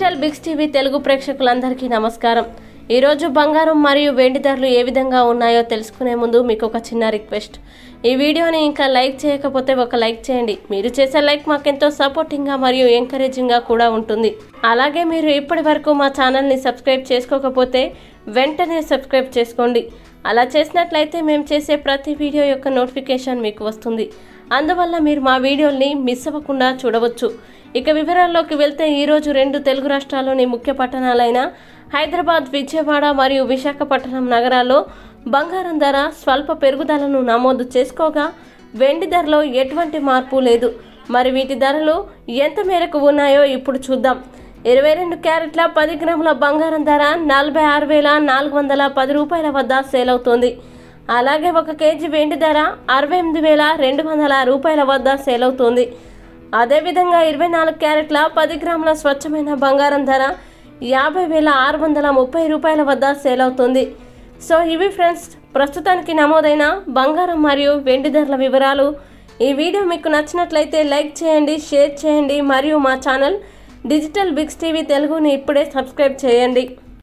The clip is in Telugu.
డిజిటల్ బిగ్స్ టీవీ తెలుగు ప్రేక్షకులందరికీ నమస్కారం ఈరోజు బంగారం మరియు వెండి ధరలు ఏ విధంగా ఉన్నాయో తెలుసుకునే ముందు మీకు ఒక చిన్న రిక్వెస్ట్ ఈ వీడియోని ఇంకా లైక్ చేయకపోతే ఒక లైక్ చేయండి మీరు చేసే లైక్ మాకెంతో సపోర్టింగ్గా మరియు ఎంకరేజింగ్గా కూడా ఉంటుంది అలాగే మీరు ఇప్పటి వరకు మా ఛానల్ని సబ్స్క్రైబ్ చేసుకోకపోతే వెంటనే సబ్స్క్రైబ్ చేసుకోండి అలా చేసినట్లయితే మేము చేసే ప్రతి వీడియో యొక్క నోటిఫికేషన్ మీకు వస్తుంది అందువల్ల మీరు మా వీడియోల్ని మిస్ అవ్వకుండా చూడవచ్చు ఇక వివరాల్లోకి వెళ్తే ఈరోజు రెండు తెలుగు రాష్ట్రాల్లోని ముఖ్య పట్టణాలైన హైదరాబాద్ విజయవాడ మరియు విశాఖపట్నం నగరాల్లో బంగారం ధర స్వల్ప పెరుగుదలను నమోదు చేసుకోగా వెండి ధరలో ఎటువంటి మార్పు లేదు మరి వీటి ధరలు ఎంత మేరకు ఉన్నాయో ఇప్పుడు చూద్దాం ఇరవై రెండు క్యారెట్ల పది గ్రాముల బంగారం ధర నలభై ఆరు వేల నాలుగు వందల పది రూపాయల వద్ద సేల్ అవుతోంది అలాగే ఒక కేజీ వెండి ధర అరవై ఎనిమిది వేల రెండు వందల రూపాయల వద్ద సేల్ అవుతుంది అదేవిధంగా ఇరవై నాలుగు క్యారెట్ల పది గ్రాముల స్వచ్ఛమైన బంగారం ధర యాభై వేల ఆరు వందల ముప్పై రూపాయల వద్ద సేల్ అవుతుంది సో ఇవి ఫ్రెండ్స్ ప్రస్తుతానికి నమోదైన బంగారం మరియు వెండి ధరల వివరాలు ఈ వీడియో మీకు నచ్చినట్లయితే లైక్ చేయండి షేర్ చేయండి మరియు మా ఛానల్ డిజిటల్ బిగ్స్ టీవీ తెలుగుని ఇప్పుడే సబ్స్క్రైబ్ చేయండి